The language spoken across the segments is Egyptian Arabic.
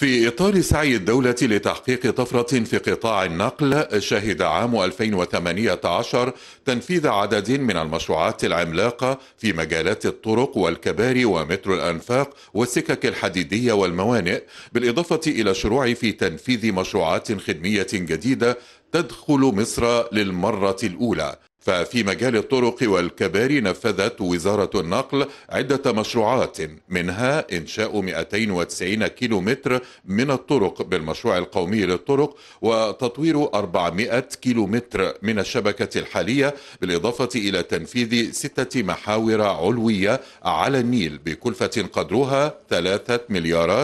في إطار سعي الدولة لتحقيق طفرة في قطاع النقل شهد عام 2018 تنفيذ عدد من المشروعات العملاقة في مجالات الطرق والكباري ومترو الأنفاق والسكك الحديدية والموانئ بالإضافة إلى الشروع في تنفيذ مشروعات خدمية جديدة تدخل مصر للمرة الأولى ففي مجال الطرق والكباري نفذت وزارة النقل عدة مشروعات منها إنشاء 290 كيلو متر من الطرق بالمشروع القومي للطرق وتطوير 400 كيلو متر من الشبكة الحالية بالإضافة إلى تنفيذ ستة محاور علوية على النيل بكلفة قدرها 3 مليارات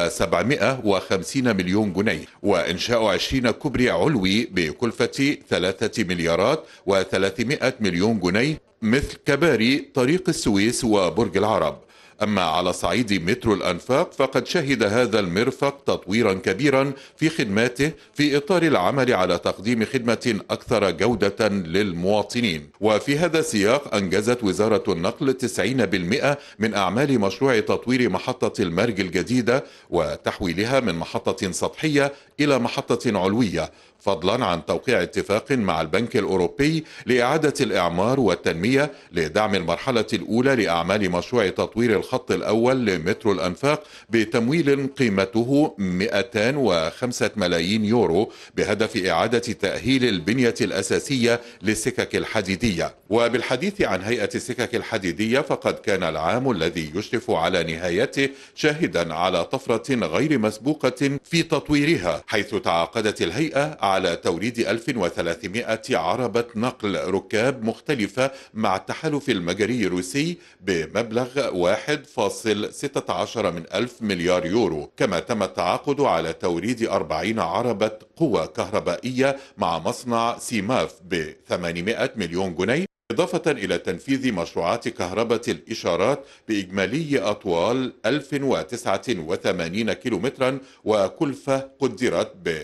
و750 مليون جنيه وإنشاء 20 كوبري علوي بكلفة 3 مليارات و 300 مليون جنيه مثل كباري طريق السويس وبرج العرب أما على صعيد مترو الأنفاق فقد شهد هذا المرفق تطويرا كبيرا في خدماته في إطار العمل على تقديم خدمة أكثر جودة للمواطنين وفي هذا السياق أنجزت وزارة النقل 90% من أعمال مشروع تطوير محطة المرج الجديدة وتحويلها من محطة سطحية إلى محطة علوية فضلا عن توقيع اتفاق مع البنك الأوروبي لإعادة الإعمار والتنمية لدعم المرحلة الأولى لأعمال مشروع تطوير الخط الأول لمترو الأنفاق بتمويل قيمته 205 ملايين يورو بهدف إعادة تأهيل البنية الأساسية للسكك الحديدية وبالحديث عن هيئة السكك الحديدية فقد كان العام الذي يشرف على نهايته شاهدا على طفرة غير مسبوقة في تطويرها حيث تعاقدت الهيئة على توريد 1300 عربة نقل ركاب مختلفة مع التحالف المجري الروسي بمبلغ 1.16 من ألف مليار يورو كما تم التعاقد على توريد 40 عربة قوة كهربائية مع مصنع سيماف ب 800 مليون جنيه إضافة إلى تنفيذ مشروعات كهرباء الإشارات بإجمالي أطوال 1089 كيلومترا وكلفة قدرت ب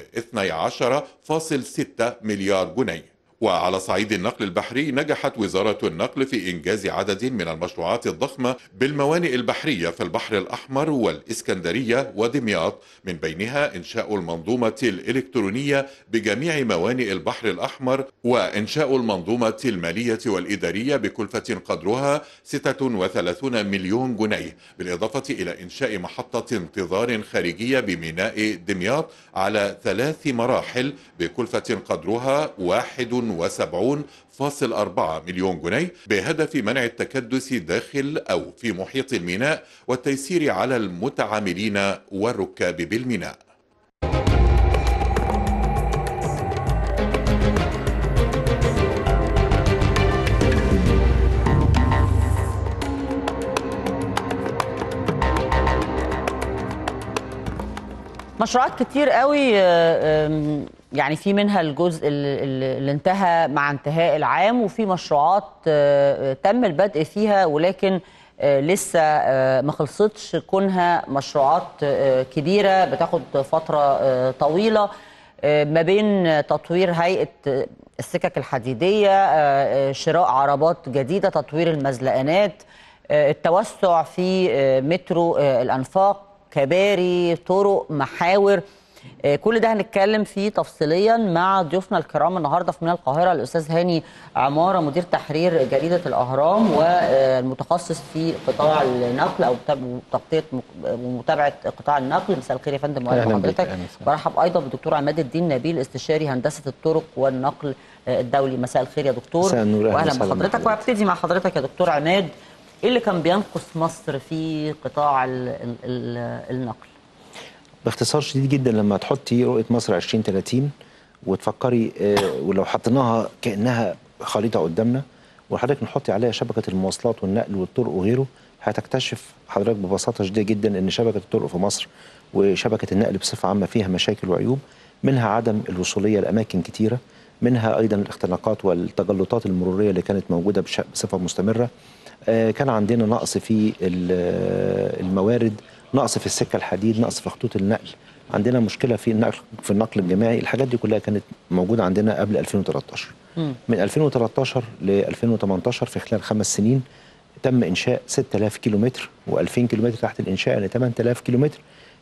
12.6 مليار جنيه وعلى صعيد النقل البحري نجحت وزارة النقل في إنجاز عدد من المشروعات الضخمة بالموانئ البحرية في البحر الأحمر والإسكندرية ودمياط من بينها إنشاء المنظومة الإلكترونية بجميع موانئ البحر الأحمر وإنشاء المنظومة المالية والإدارية بكلفة قدرها 36 مليون جنيه بالإضافة إلى إنشاء محطة انتظار خارجية بميناء دمياط على ثلاث مراحل بكلفة قدرها 71 1.4 مليون جنيه بهدف منع التكدس داخل أو في محيط الميناء والتيسير على المتعاملين والركاب بالميناء مشروعات كتير قوي آم، يعني في منها الجزء ال- ال- اللي انتهى مع انتهاء العام وفي مشروعات آه، تم البدء فيها ولكن آه، لسه آه، ما خلصتش كونها مشروعات آه، كبيرة بتاخد فترة آه، طويلة آه، ما بين تطوير هيئة آه، السكك الحديدية آه، آه، شراء عربات جديدة تطوير المزلقانات آه، التوسع في آه، مترو آه، الأنفاق كباري طرق محاور آه، كل ده هنتكلم فيه تفصيليا مع ضيوفنا الكرام النهارده في من القاهره الاستاذ هاني عماره مدير تحرير جريده الاهرام والمتخصص في قطاع النقل او متاب- تغطيه مك- ومتابعه قطاع النقل مساء الخير يا فندم واهلا أهلاً بك، بحضرتك أهلاً وسهلاً. برحب ايضا بالدكتور عماد الدين نبيل استشاري هندسه الطرق والنقل آه، الدولي مساء الخير يا دكتور مساء النور، أهلاً واهلا وسهلاً بحضرتك بحضرتك. وابتدي مع حضرتك يا دكتور عماد ايه اللي كان بينقص مصر في قطاع ال ال ال النقل باختصار شديد جدا لما تحطي رؤيه مصر 2030 وتفكري آه، ولو حطيناها كانها خريطه قدامنا وحضرتك نحطي عليها شبكه المواصلات والنقل والطرق وغيره هتكتشف حضرتك ببساطه شديده جدا ان شبكه الطرق في مصر وشبكه النقل بصفه عامه فيها مشاكل وعيوب منها عدم الوصوليه لاماكن كتيره منها ايضا الاختناقات والتجلطات المروريه اللي كانت موجوده بش- بصفه مستمره آه، كان عندنا نقص في ال- آه، الموارد نقص في السكه الحديد نقص في خطوط النقل عندنا مشكله في النقل في النقل الجماعي الحاجات دي كلها كانت موجوده عندنا قبل 2013 من 2013 ل 2018 في خلال خمس سنين تم انشاء 6000 كيلومتر و2000 كيلومتر تحت الانشاء يعني 8000 كيلومتر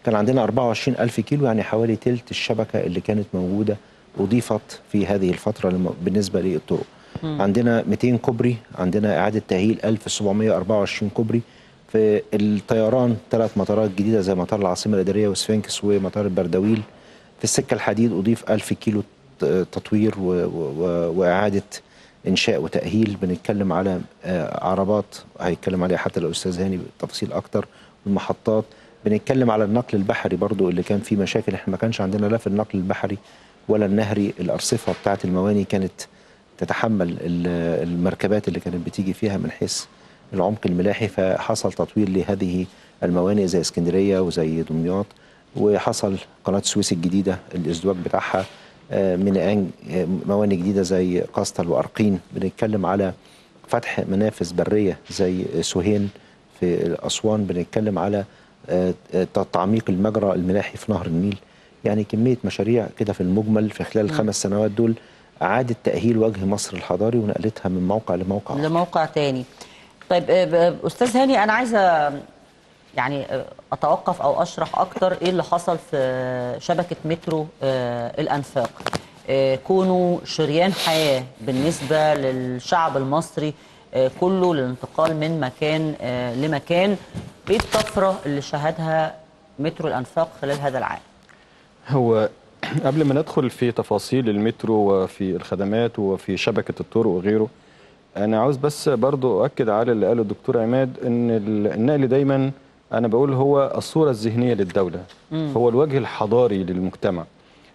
كان عندنا 24 ألف كيلو يعني حوالي تلت الشبكة اللي كانت موجودة أضيفت في هذه الفترة لم- بالنسبة للطرق عندنا 200 كوبري عندنا إعادة تأهيل 1724 كوبري في الطيران ثلاث مطارات جديدة زي مطار العاصمة الإدارية وسفنكس ومطار البردويل في السكة الحديد أضيف 1000 كيلو ت- تطوير و- و- و- وإعادة إنشاء وتأهيل بنتكلم على آه، عربات هيتكلم عليها حتى الأستاذ هاني بالتفصيل أكتر والمحطات بنتكلم على النقل البحري برضو اللي كان فيه مشاكل احنا ما كانش عندنا لا في النقل البحري ولا النهري الأرصفة بتاعة المواني كانت تتحمل ال- المركبات اللي كانت بتيجي فيها من حيث العمق الملاحي فحصل تطوير لهذه الموانئ زي اسكندريه وزي دمياط وحصل قناه السويس الجديده الازدواج بتاعها آه، من آن- آه، موانئ جديده زي قسطل وارقين بنتكلم على فتح منافذ بريه زي سوهين في اسوان بنتكلم على آه، آه، تعميق المجرى الملاحي في نهر النيل يعني كميه مشاريع كده في المجمل في خلال الخمس سنوات دول اعاده تاهيل وجه مصر الحضاري ونقلتها من موقع لموقع آخر. لموقع تاني طيب آه، ب- استاذ هاني انا عايزه يعني آه، اتوقف او اشرح اكتر ايه اللي حصل في شبكه مترو آه، الانفاق آه، كونه شريان حياه بالنسبه للشعب المصري آه، كله للانتقال من مكان آه، لمكان ايه الطفره اللي شهدها مترو الانفاق خلال هذا العام هو قبل ما ندخل في تفاصيل المترو وفي الخدمات وفي شبكة الطرق وغيره أنا عاوز بس برضو أؤكد على اللي قاله الدكتور عماد إن ال- النقل دايما أنا بقول هو الصورة الذهنية للدولة هو الوجه الحضاري للمجتمع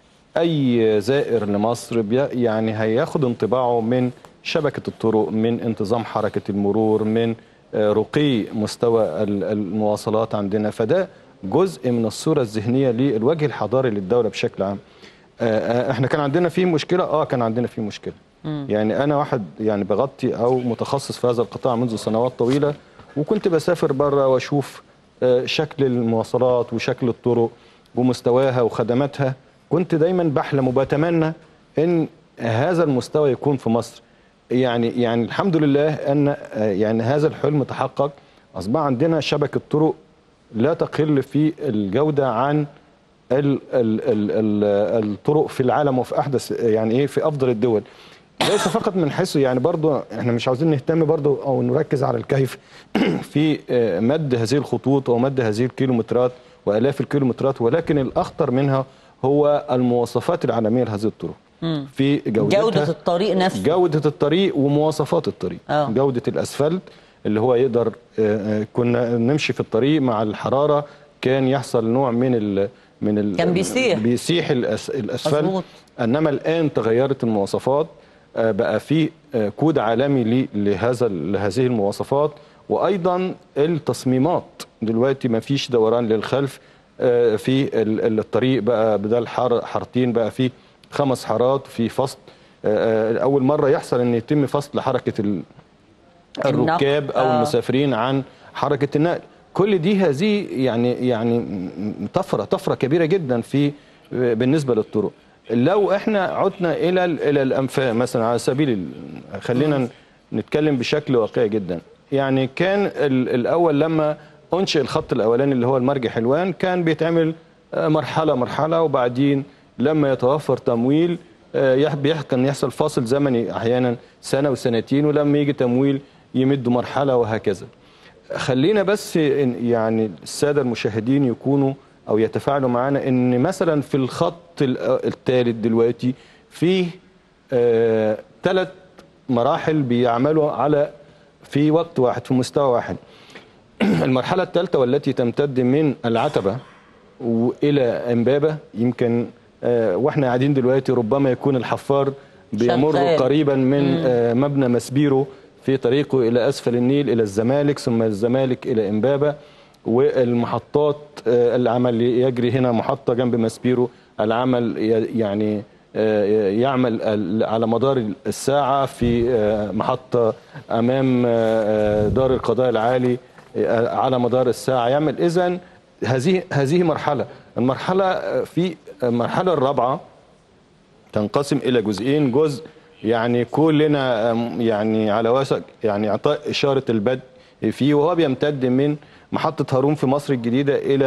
أي زائر لمصر بي يعني هياخد انطباعه من شبكة الطرق من انتظام حركة المرور من آه، رقي مستوى ال- المواصلات عندنا فده جزء من الصورة الذهنية للوجه الحضاري للدولة بشكل عام آه، آه، احنا كان عندنا فيه مشكلة اه كان عندنا فيه مشكلة يعني انا واحد يعني بغطي او متخصص في هذا القطاع منذ سنوات طويلة وكنت بسافر بره واشوف آه، شكل المواصلات وشكل الطرق ومستواها وخدماتها كنت دايما بحلم وبتمنى ان هذا المستوى يكون في مصر يعني يعني الحمد لله ان آه، يعني هذا الحلم تحقق اصبح عندنا شبكه طرق لا تقل في الجوده عن ال ال ال ال الطرق في العالم وفي احدث يعني ايه في افضل الدول ليس فقط من حيث يعني برضو احنا مش عاوزين نهتم برضو او نركز على الكيف في آه، مد هذه الخطوط ومد هذه الكيلومترات والاف الكيلومترات ولكن الاخطر منها هو المواصفات العالميه لهذه الطرق في جودتها جوده الطريق نفسه جودة الطريق ومواصفات الطريق آه. جودة الأسفلت اللي هو يقدر آه، آه، كنا نمشي في الطريق مع الحرارة كان يحصل نوع من ال من ال كان بيسيح. بيسيح الأس الأسفلت مظبوط. انما الان تغيرت المواصفات آه، بقى في آه، كود عالمي ل- لهذا لهذه المواصفات وايضا التصميمات دلوقتي ما فيش دوران للخلف آه، في ال- ال- الطريق بقى بدل حار حارتين بقى في خمس حارات في فصل آه، آه، اول مره يحصل ان يتم فصل حركه ال- الركاب او آه. المسافرين عن حركه النقل كل دي هذه يعني يعني م- طفره طفره كبيره جدا في بالنسبه للطرق لو احنا عدنا الى ال- الى الانفاق مثلا على سبيل ال- خلينا ن- نتكلم بشكل واقعي جدا يعني كان ال- الاول لما انشئ الخط الاولاني اللي هو المرج حلوان كان بيتعمل آه، مرحله مرحله وبعدين لما يتوفر تمويل آه، يح- بيح- كان يحصل فاصل زمني احيانا سنه وسنتين ولما يجي تمويل يمدوا مرحله وهكذا خلينا بس إن- يعني الساده المشاهدين يكونوا او يتفاعلوا معنا ان مثلا في الخط الثالث دلوقتي فيه ثلاث مراحل بيعملوا على في وقت واحد في مستوى واحد المرحله الثالثه والتي تمتد من العتبه والى امبابه يمكن آه، واحنا قاعدين دلوقتي ربما يكون الحفار بيمر شغال. قريبا من آه، مبنى مسبيرو في طريقه الى اسفل النيل الى الزمالك ثم الزمالك الى امبابه والمحطات آه، العمل يجري هنا محطه جنب مسبيرو العمل ي- يعني آه، يعمل ال- على مدار الساعه في آه، محطه امام آه، آه، دار القضاء العالي آه، على مدار الساعه يعمل اذا هذه هذه مرحله المرحله آه، في المرحله الرابعه تنقسم الى جزئين جزء يعني كلنا أم، يعني على وشك يعني اعطاء اشاره البدء فيه وهو بيمتد من محطه هارون في مصر الجديده الى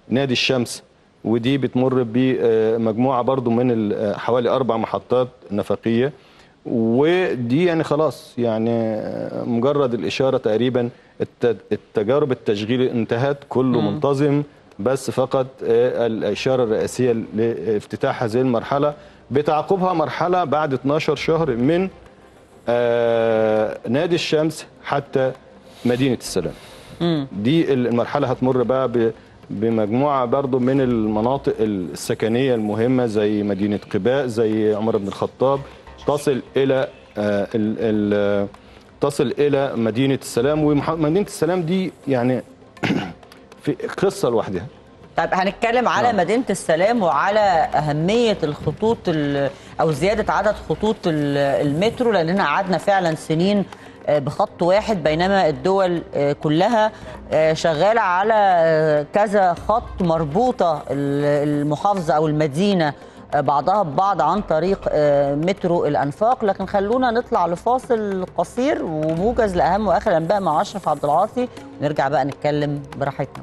نادي الشمس ودي بتمر بمجموعه برضو من ال- حوالي اربع محطات نفقيه ودي يعني خلاص يعني مجرد الاشاره تقريبا الت- التجارب التشغيل انتهت كله منتظم بس فقط آه، الاشاره الرئيسيه لافتتاح هذه المرحله بتعقبها مرحله بعد 12 شهر من آه، نادي الشمس حتى مدينه السلام دي المرحله هتمر بقى ب- بمجموعه برضو من المناطق السكنيه المهمه زي مدينه قباء زي عمر بن الخطاب تصل الى آه، ال- ال- تصل الى مدينه السلام ومدينه السلام دي يعني في قصه لوحدها طيب هنتكلم على نعم. مدينة السلام وعلى أهمية الخطوط ال- أو زيادة عدد خطوط ال- المترو لأننا قعدنا فعلا سنين آه، بخط واحد بينما الدول آه، كلها آه، شغالة على آه، كذا خط مربوطة ال- المحافظة أو المدينة آه، بعضها ببعض عن طريق آه، مترو الأنفاق لكن خلونا نطلع لفاصل قصير وموجز لأهم وآخر الأنباء مع أشرف عبد العاطي ونرجع بقى نتكلم براحتنا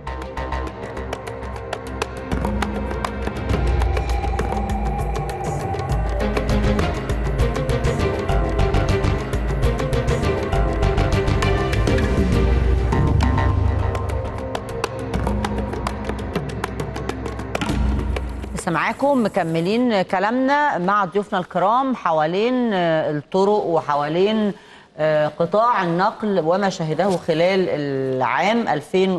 لسه معاكم مكملين كلامنا مع ضيوفنا الكرام حوالين آه، الطرق وحوالين آه، قطاع النقل وما شهده خلال العام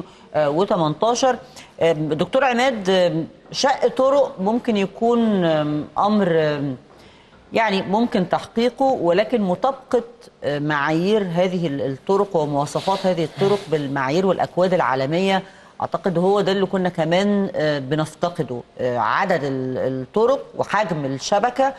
2018 آه، دكتور عماد آه، شق طرق ممكن يكون آه، امر آه، يعني ممكن تحقيقه ولكن مطابقه آه، معايير هذه الطرق ومواصفات هذه الطرق بالمعايير والاكواد العالميه اعتقد هو ده اللي كنا كمان آه، بنفتقده آه، عدد ال- الطرق وحجم الشبكه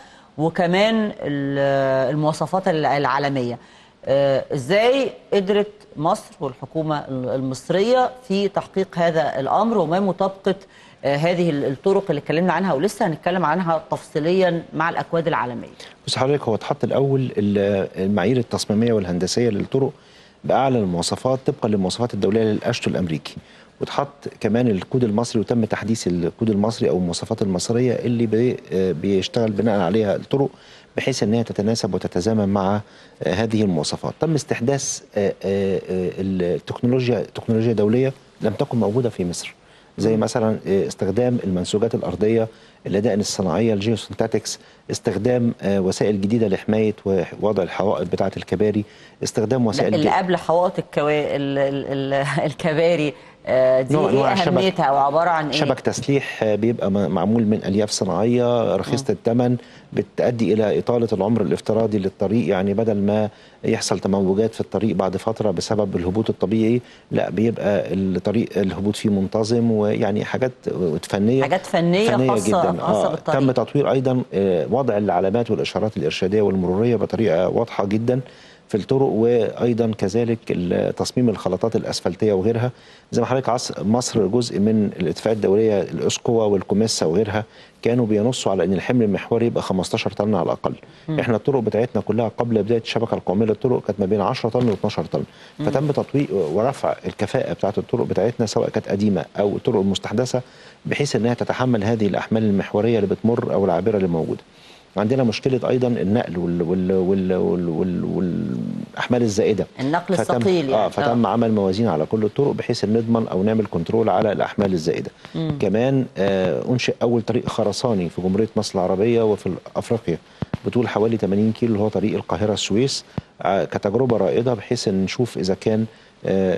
وكمان ال- المواصفات ال- العالميه آه، ازاي قدرت مصر والحكومه ال- المصريه في تحقيق هذا الامر وما مطابقه آه، هذه ال- الطرق اللي اتكلمنا عنها ولسه هنتكلم عنها تفصيليا مع الاكواد العالميه بص حضرتك هو اتحط الاول ال- المعايير التصميميه والهندسيه للطرق باعلى المواصفات طبقا للمواصفات الدوليه للاشتو الامريكي واتحط كمان الكود المصري وتم تحديث الكود المصري او المواصفات المصريه اللي بي آه بيشتغل بناء عليها الطرق بحيث ان هي تتناسب وتتزامن مع آه هذه المواصفات تم استحداث آه آه آه التكنولوجيا تكنولوجيا دوليه لم تكن موجوده في مصر زي مثلا آه، استخدام المنسوجات الارضيه الادائن الصناعيه الجيوسنتاتكس استخدام آه، وسائل جديده لحمايه ووضع الحوائط بتاعه الكباري استخدام وسائل اللي جديدة. قبل حوائط الكوا... ال... ال... ال... الكباري آه، دي نوع- ايه نوع الشبك- اهميتها او عباره عن ايه؟ شبك تسليح آه، بيبقى م- معمول من الياف صناعيه رخيصه الثمن بتؤدي الى اطاله العمر الافتراضي للطريق يعني بدل ما يحصل تموجات في الطريق بعد فتره بسبب الهبوط الطبيعي لا بيبقى الطريق الهبوط فيه منتظم ويعني حاجات فنيه حاجات فنيه, خاصه خاصه بالطريق تم تطوير ايضا آه، وضع العلامات والاشارات الارشاديه والمروريه بطريقه واضحه جدا في الطرق وايضا كذلك ال- تصميم الخلطات الاسفلتيه وغيرها زي ما حضرتك عص- مصر جزء من الاتفاقيه الدوليه الاسكوا والكوميسا وغيرها كانوا بينصوا على ان الحمل المحوري يبقى 15 طن على الاقل احنا الطرق بتاعتنا كلها قبل بدايه الشبكه القوميه للطرق كانت ما بين 10 طن و12 طن فتم تطوير ورفع الكفاءه بتاعت الطرق بتاعتنا سواء كانت قديمه او الطرق المستحدثه بحيث انها تتحمل هذه الاحمال المحوريه اللي بتمر او العابره اللي موجوده عندنا مشكله ايضا النقل وال وال وال وال وال والاحمال الزائده النقل فتم الثقيل يعني اه فتم عمل موازين على كل الطرق بحيث ان نضمن او نعمل كنترول على الاحمال الزائده كمان آه انشئ اول طريق خرساني في جمهوريه مصر العربيه وفي افريقيا بطول حوالي 80 كيلو اللي هو طريق القاهره السويس آه كتجربه رائده بحيث ان نشوف اذا كان آه،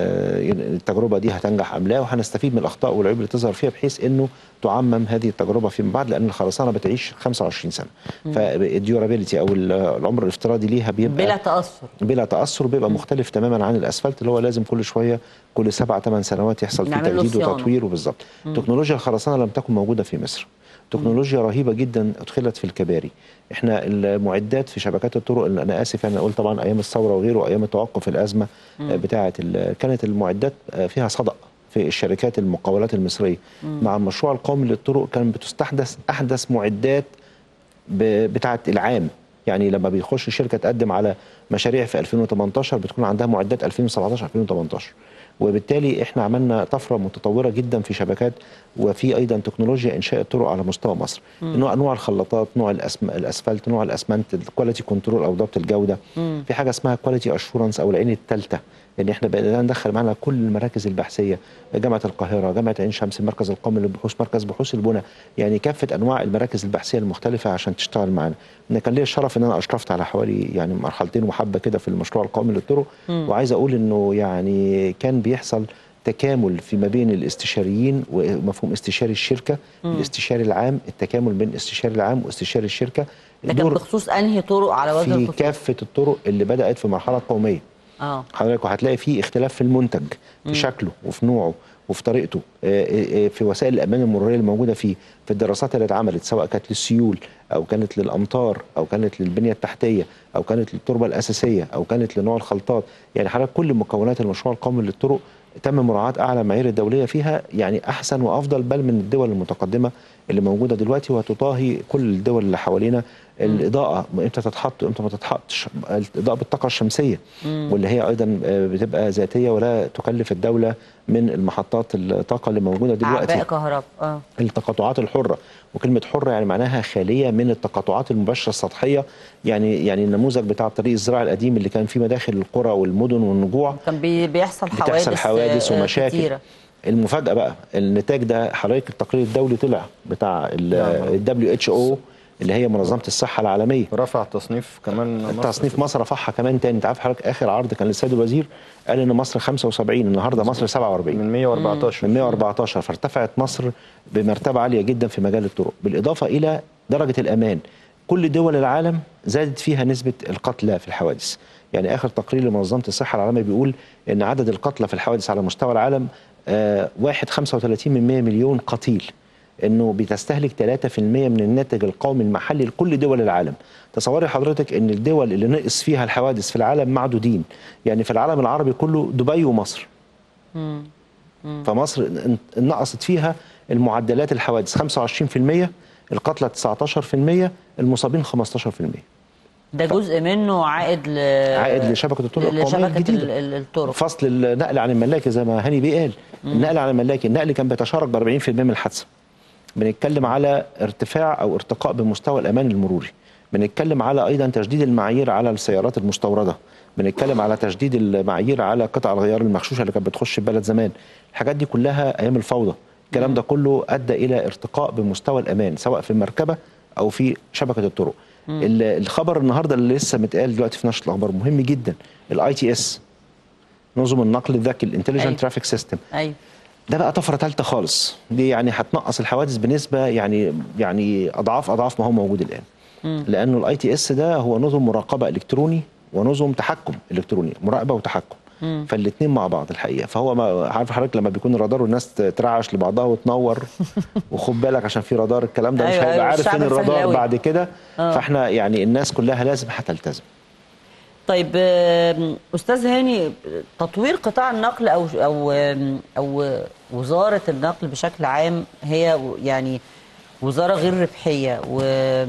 ال- التجربه دي هتنجح ام لا وهنستفيد من الاخطاء والعيوب اللي تظهر فيها بحيث انه تعمم هذه التجربه فيما بعد لان الخرسانه بتعيش 25 سنه فالديورابيلتي او ال- العمر الافتراضي ليها بيبقى بلا تاثر بلا تاثر بيبقى مختلف تماما عن الاسفلت اللي هو لازم كل شويه كل سبع ثمان سنوات يحصل فيه نعمل له تجديد صيانة. وتطوير وبالظبط تكنولوجيا الخرسانه لم تكن موجوده في مصر تكنولوجيا رهيبه جدا ادخلت في الكباري احنا المعدات في شبكات الطرق اللي انا اسف انا اقول طبعا ايام الثوره وغيره ايام توقف الازمه آه، بتاعه ال- كانت المعدات آه، فيها صدأ في الشركات المقاولات المصريه مع المشروع القومي للطرق كان بتستحدث احدث معدات ب- بتاعه العام يعني لما بيخش شركه تقدم على مشاريع في 2018 بتكون عندها معدات 2017 2018 وبالتالي احنا عملنا طفره متطوره جدا في شبكات وفي ايضا تكنولوجيا انشاء الطرق على مستوى مصر نوع انواع الخلاطات نوع الأسم... الاسفلت نوع الاسمنت الكواليتي كنترول او ضبط الجوده في حاجه اسمها كواليتي اشورنس او العين الثالثه ان احنا بقينا ندخل معنا كل المراكز البحثيه جامعه القاهره جامعه عين شمس المركز القومي للبحوث مركز بحوث البنى يعني كافه انواع المراكز البحثيه المختلفه عشان تشتغل معانا انا كان ليا الشرف ان انا اشرفت على حوالي يعني مرحلتين وحبه كده في المشروع القومي للطرق وعايز اقول انه يعني كان بيحصل تكامل فيما بين الاستشاريين ومفهوم استشاري الشركه الاستشاري العام التكامل بين الاستشاري العام واستشاري الشركه ده كان دور بخصوص انهي طرق على وجه في الخصوص كافه الطرق اللي بدات في مرحله قوميه اه حضرتك وهتلاقي فيه اختلاف في المنتج في شكله وفي نوعه وفي طريقته آه، آه، آه، في وسائل الامان المروريه الموجوده فيه في الدراسات اللي اتعملت سواء كانت للسيول او كانت للامطار او كانت للبنيه التحتيه او كانت للتربه الاساسيه او كانت لنوع الخلطات يعني حضرتك كل مكونات المشروع القومي للطرق تم مراعاه اعلى معايير الدوليه فيها يعني احسن وافضل بل من الدول المتقدمه اللي موجوده دلوقتي وتطاهي كل الدول اللي حوالينا الاضاءه امتى تتحط وامتى ما تتحطش الاضاءه بالطاقه الشمسيه واللي هي ايضا آه، بتبقى ذاتيه ولا تكلف الدوله من المحطات الطاقه اللي موجوده دلوقتي اعباء كهرباء اه التقاطعات الحره وكلمه حره يعني معناها خاليه من التقاطعات المباشره السطحيه يعني يعني النموذج بتاع الطريق الزراعي القديم اللي كان فيه مداخل القرى والمدن والنجوع كان بي بيحصل حوادث بتحصل حوادث آه، ومشاكل كتيرة. المفاجاه بقى النتاج ده حضرتك التقرير الدولي طلع بتاع الدبليو اتش او اللي هي منظمه الصحه العالميه رفع تصنيف كمان مصر. تصنيف مصر رفعها كمان تاني انت عارف حضرتك اخر عرض كان للسيد الوزير قال ان مصر 75 النهارده مصر 47 من 114 من 114 فارتفعت مصر بمرتبه عاليه جدا في مجال الطرق بالاضافه الى درجه الامان كل دول العالم زادت فيها نسبه القتلى في الحوادث يعني اخر تقرير لمنظمه الصحه العالميه بيقول ان عدد القتلى في الحوادث على مستوى العالم آه، واحد 35 من 100 مليون قتيل انه بتستهلك 3% من الناتج القومي المحلي لكل دول العالم تصوري حضرتك ان الدول اللي نقص فيها الحوادث في العالم معدودين يعني في العالم العربي كله دبي ومصر فمصر ان- نقصت فيها المعدلات الحوادث 25% القتلى 19% المصابين 15% ده جزء منه عائد ل عائد لشبكه الطرق القوميه لشبكه الجديده ال- ال- الطرق فصل النقل عن الملاكي زي ما هاني بيه قال النقل عن الملاكي النقل كان بيتشارك ب 40% من الحادثه بنتكلم على ارتفاع او ارتقاء بمستوى الامان المروري بنتكلم على ايضا تجديد المعايير على السيارات المستورده بنتكلم على تجديد المعايير على قطع الغيار المغشوشه اللي كانت بتخش البلد زمان الحاجات دي كلها ايام الفوضى الكلام ده كله ادى الى ارتقاء بمستوى الامان سواء في المركبه او في شبكه الطرق ال- الخبر النهارده اللي لسه متقال دلوقتي في نشره الاخبار مهم جدا الاي تي اس نظم النقل الذكي أيوة. الانتليجنت ترافيك سيستم ايوه ده بقى طفره ثالثه خالص دي يعني هتنقص الحوادث بنسبه يعني يعني اضعاف اضعاف ما هو موجود الان لانه الاي تي اس ده هو نظم مراقبه الكتروني ونظم تحكم الكتروني مراقبه وتحكم فالاثنين مع بعض الحقيقه فهو ما عارف حضرتك لما بيكون الرادار والناس ترعش لبعضها وتنور وخد بالك عشان في رادار الكلام ده مش أيوة، هيبقى أيوة، عارف الشعب فين الرادار الفهلاوي. بعد كده فاحنا يعني الناس كلها لازم هتلتزم طيب آم، استاذ هاني تطوير قطاع النقل او او آم، او وزاره النقل بشكل عام هي و- يعني وزاره غير ربحيه و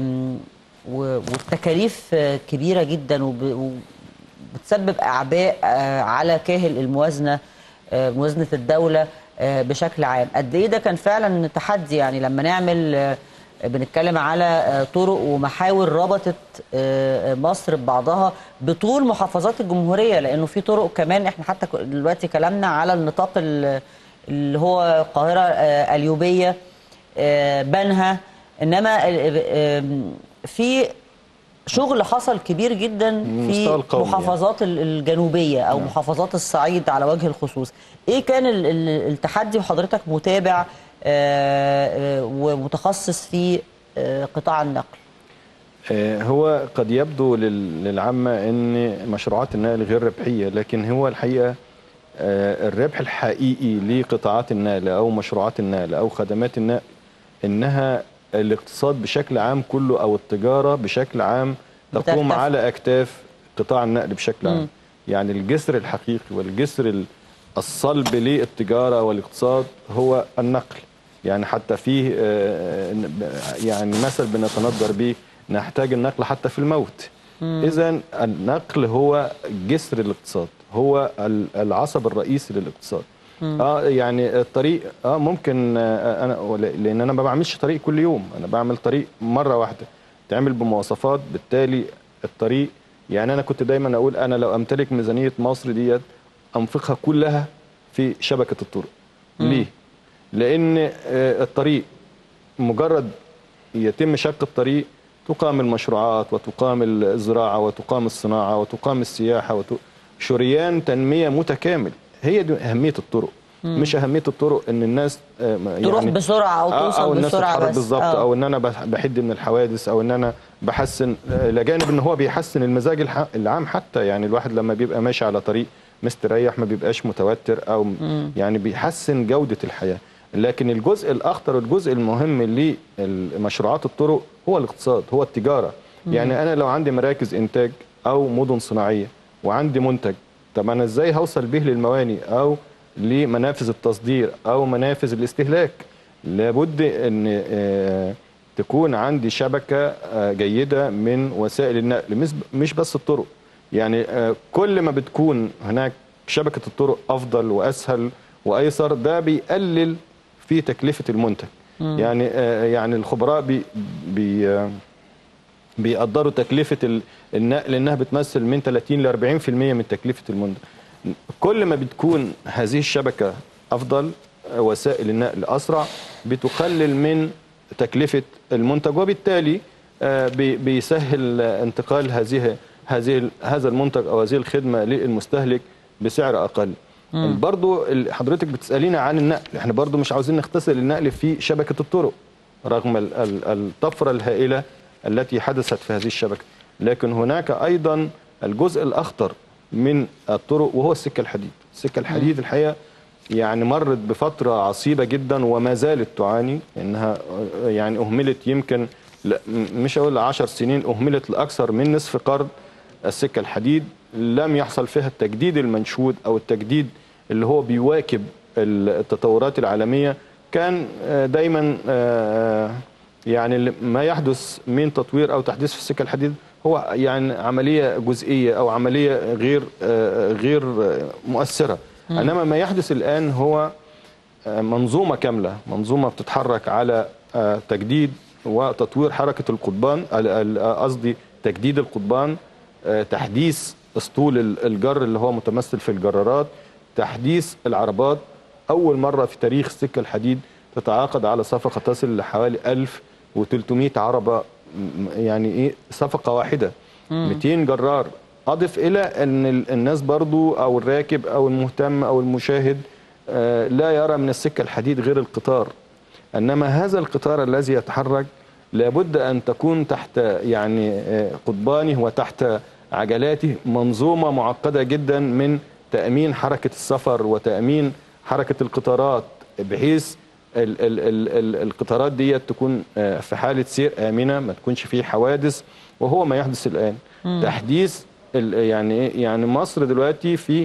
و- والتكاليف آه، كبيره جدا وب- وبتسبب اعباء آه، على كاهل الموازنه آه، موازنه الدوله آه، بشكل عام قد ايه ده كان فعلا تحدي يعني لما نعمل آه، بنتكلم على آه، طرق ومحاور ربطت آه، مصر ببعضها بطول محافظات الجمهوريه لانه في طرق كمان احنا حتى ك- دلوقتي كلامنا على النطاق ال- اللي هو القاهره آه، اليوبيه آه، بنها انما ال- آم، في شغل حصل كبير جدا في المستوى القومي يعني. محافظات ال- الجنوبيه او محافظات الصعيد على وجه الخصوص ايه كان ال- ال- التحدي وحضرتك متابع آه، آه، ومتخصص في آه، قطاع النقل آه، هو قد يبدو لل- للعامة أن مشروعات النقل غير ربحية لكن هو الحقيقة آه، الربح الحقيقي لقطاعات النقل أو مشروعات النقل أو خدمات النقل إنها الاقتصاد بشكل عام كله أو التجارة بشكل عام تقوم بترتفع. على أكتاف قطاع النقل بشكل عام يعني الجسر الحقيقي والجسر ال- الصلب للتجارة والاقتصاد هو النقل يعني حتى فيه آه، يعني مثل بنتندر به نحتاج النقل حتى في الموت اذا النقل هو جسر الاقتصاد هو ال- العصب الرئيسي للاقتصاد اه يعني الطريق اه ممكن آه انا ولا- لان انا ما بعملش طريق كل يوم انا بعمل طريق مره واحده تعمل بمواصفات بالتالي الطريق يعني انا كنت دايما اقول انا لو امتلك ميزانيه مصر ديت انفقها كلها في شبكه الطرق ليه لان آه الطريق مجرد يتم شق الطريق تقام المشروعات وتقام الزراعه وتقام الصناعه وتقام السياحه وت... شريان تنميه متكامل هي دي اهميه الطرق مش اهميه الطرق ان الناس آه، ما- تروح بسرعة أو آه، توصل او الناس بسرعة تتحرك بس. بالظبط آه. او ان انا بح- بحد من الحوادث او ان انا بحسن آه، الى جانب ان هو بيحسن المزاج الح- العام حتى يعني الواحد لما بيبقى ماشي على طريق مستريح ما بيبقاش متوتر او يعني بيحسن جوده الحياه لكن الجزء الاخطر والجزء المهم لمشروعات الطرق هو الاقتصاد هو التجاره يعني انا لو عندي مراكز انتاج او مدن صناعيه وعندي منتج طب انا ازاي هوصل به للمواني او لمنافذ التصدير او منافذ الاستهلاك لابد ان آه، تكون عندي شبكه آه، جيده من وسائل النقل مش- مش بس الطرق يعني آه، كل ما بتكون هناك شبكه الطرق افضل واسهل وايسر ده بيقلل في تكلفه المنتج يعني آه، يعني الخبراء بي بي آه، بيقدروا تكلفه ال- النقل انها بتمثل من 30 ل 40% من تكلفه المنتج كل ما بتكون هذه الشبكه افضل آه، وسائل النقل اسرع بتقلل من تكلفه المنتج وبالتالي آه، بي- بيسهل آه، انتقال هذه هذه ال- هذا المنتج او هذه الخدمه للمستهلك بسعر اقل برضو ال- حضرتك بتسالينا عن النقل احنا برضو مش عاوزين نختصر النقل في شبكه الطرق رغم ال- ال- الطفره الهائله التي حدثت في هذه الشبكه لكن هناك ايضا الجزء الاخطر من الطرق وهو السكه الحديد السكه الحديد الحقيقه يعني مرت بفتره عصيبه جدا وما زالت تعاني انها يعني اهملت يمكن لا م- مش اقول 10 سنين اهملت لاكثر من نصف قرن السكه الحديد لم يحصل فيها التجديد المنشود او التجديد اللي هو بيواكب التطورات العالميه كان آه، دايما آه، يعني اللي- ما يحدث من تطوير او تحديث في السكه الحديد هو يعني عمليه جزئيه او عمليه غير آه، غير آه، مؤثره انما ما يحدث الان هو آه، منظومه كامله منظومه بتتحرك على آه، تجديد وتطوير حركه القضبان ال- ال- قصدي تجديد القضبان آه، تحديث اسطول ال- الجر اللي هو متمثل في الجرارات تحديث العربات اول مره في تاريخ السكه الحديد تتعاقد على صفقه تصل لحوالي 1300 عربه م- يعني ايه صفقه واحده 200 جرار اضف الى ان ال- الناس برضو او الراكب او المهتم او المشاهد آه، لا يرى من السكه الحديد غير القطار انما هذا القطار الذي يتحرك لابد ان تكون تحت يعني آه، قضبانه وتحت عجلاته منظومه معقده جدا من تامين حركه السفر وتامين حركه القطارات بحيث ال ال ال ال القطارات دي تكون آه، في حاله سير امنه ما تكونش فيه حوادث وهو ما يحدث الان تحديث ال- يعني إيه؟ يعني مصر دلوقتي في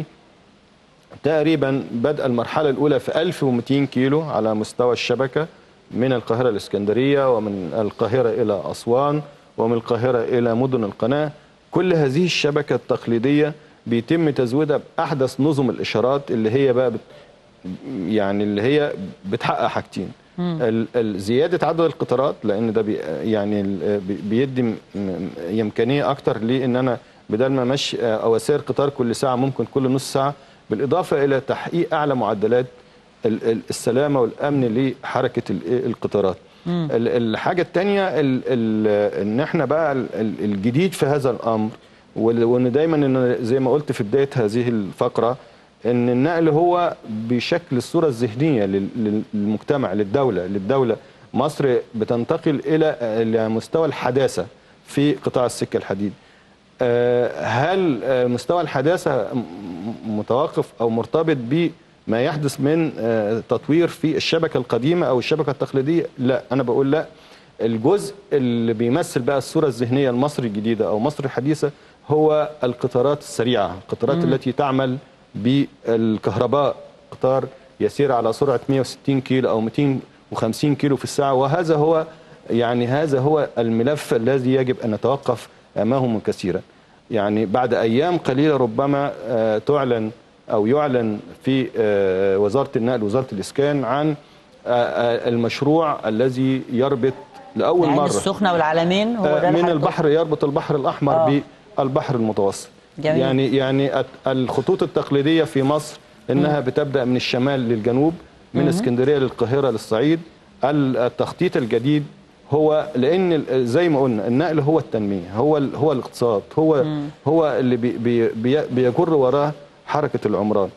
تقريبا بدأ المرحلة الأولى في 1200 كيلو على مستوى الشبكة من القاهرة الإسكندرية ومن القاهرة إلى أسوان ومن القاهرة إلى مدن القناة كل هذه الشبكة التقليدية بيتم تزويدها بأحدث نظم الإشارات اللي هي بقى بت يعني اللي هي بتحقق حاجتين ال- ال- زياده عدد القطارات لان ده بي يعني ال- بي- بيدي م- م- امكانيه اكتر لان انا بدل ما ماشي او اسير قطار كل ساعه ممكن كل نص ساعه بالاضافه الى تحقيق اعلى معدلات ال- ال- السلامه والامن لحركه ال- القطارات ال- الحاجه الثانيه ان احنا بقى ال- ال- الجديد في هذا الامر وال- وان دايما إن زي ما قلت في بدايه هذه الفقره ان النقل هو بشكل الصوره الذهنيه لل- لل- للمجتمع للدوله للدوله مصر بتنتقل الى الى مستوى الحداثه في قطاع السكه الحديد آه، هل آه، مستوى الحداثه م- م- متوقف او مرتبط بما يحدث من آه، تطوير في الشبكه القديمه او الشبكه التقليديه لا انا بقول لا الجزء اللي بيمثل بقى الصوره الذهنيه لمصر الجديده او مصر الحديثه هو القطارات السريعه القطارات التي تعمل بالكهرباء قطار يسير على سرعه 160 كيلو او 250 كيلو في الساعه وهذا هو يعني هذا هو الملف الذي يجب ان نتوقف امامه كثيرا يعني بعد ايام قليله ربما آه، تعلن او يعلن في آه، وزاره النقل وزاره الاسكان عن آه، آه، المشروع الذي يربط لاول العين مره السخنه والعلمين هو ده آه، اللي من هيحطه. البحر يربط البحر الاحمر آه. بالبحر المتوسط جميل. يعني يعني الت- الخطوط التقليديه في مصر انها بتبدا من الشمال للجنوب من اسكندريه للقاهره للصعيد ال- التخطيط الجديد هو لان ال- زي ما قلنا النقل هو التنميه هو ال- هو الاقتصاد هو هو اللي بي بي بي- بيجر وراه حركه العمران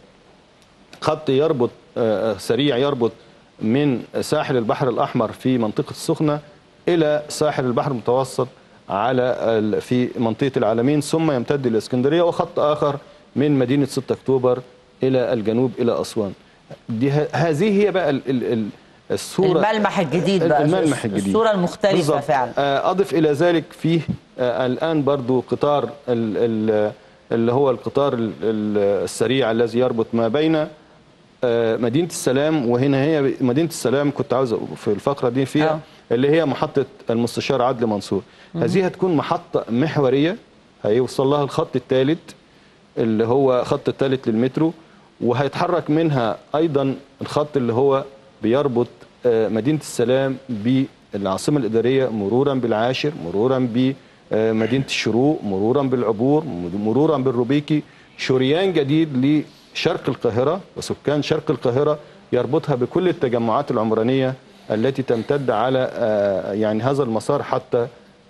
خط يربط آه، آه، سريع يربط من ساحل البحر الأحمر في منطقة السخنة إلى ساحل البحر المتوسط على ال- في منطقة العالمين ثم يمتد إلى اسكندرية وخط آخر من مدينة 6 أكتوبر إلى الجنوب إلى أسوان دي ه- هذه هي بقى ال ال ال الصورة الملمح الجديد بقى الملمح الجديد الصوره المختلفه بالظبط. فعلا آه، اضف الى ذلك فيه آه، الان برضو قطار ال- ال- اللي هو القطار ال- ال- السريع الذي يربط ما بين آه، مدينه السلام وهنا هي مدينه السلام كنت عاوز أقول في الفقره دي فيها آه. اللي هي محطه المستشار عدلي منصور هذه هتكون محطه محوريه هيوصل لها الخط الثالث اللي هو خط الثالث للمترو وهيتحرك منها ايضا الخط اللي هو بيربط آه، مدينه السلام بالعاصمه الاداريه مرورا بالعاشر مرورا بمدينه الشروق مرورا بالعبور مرورا بالروبيكي شريان جديد لشرق القاهره وسكان شرق القاهره يربطها بكل التجمعات العمرانيه التي تمتد على آه، يعني هذا المسار حتى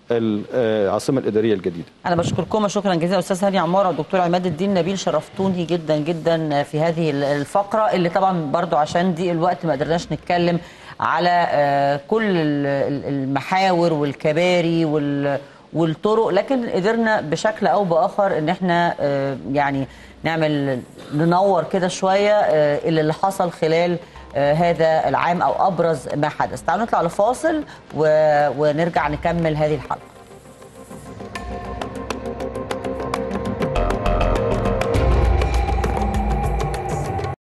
العاصمه الاداريه الجديده انا بشكركم شكرا جزيلا استاذ هاني عماره والدكتور عماد الدين نبيل شرفتوني جدا جدا في هذه الفقره اللي طبعا برضو عشان ضيق الوقت ما قدرناش نتكلم على آه، كل ال- ال- المحاور والكباري وال والطرق لكن قدرنا بشكل او باخر ان احنا آه، يعني نعمل ننور كده شويه آه، اللي حصل خلال آه، هذا العام او ابرز ما حدث تعالوا نطلع لفاصل و- ونرجع نكمل هذه الحلقه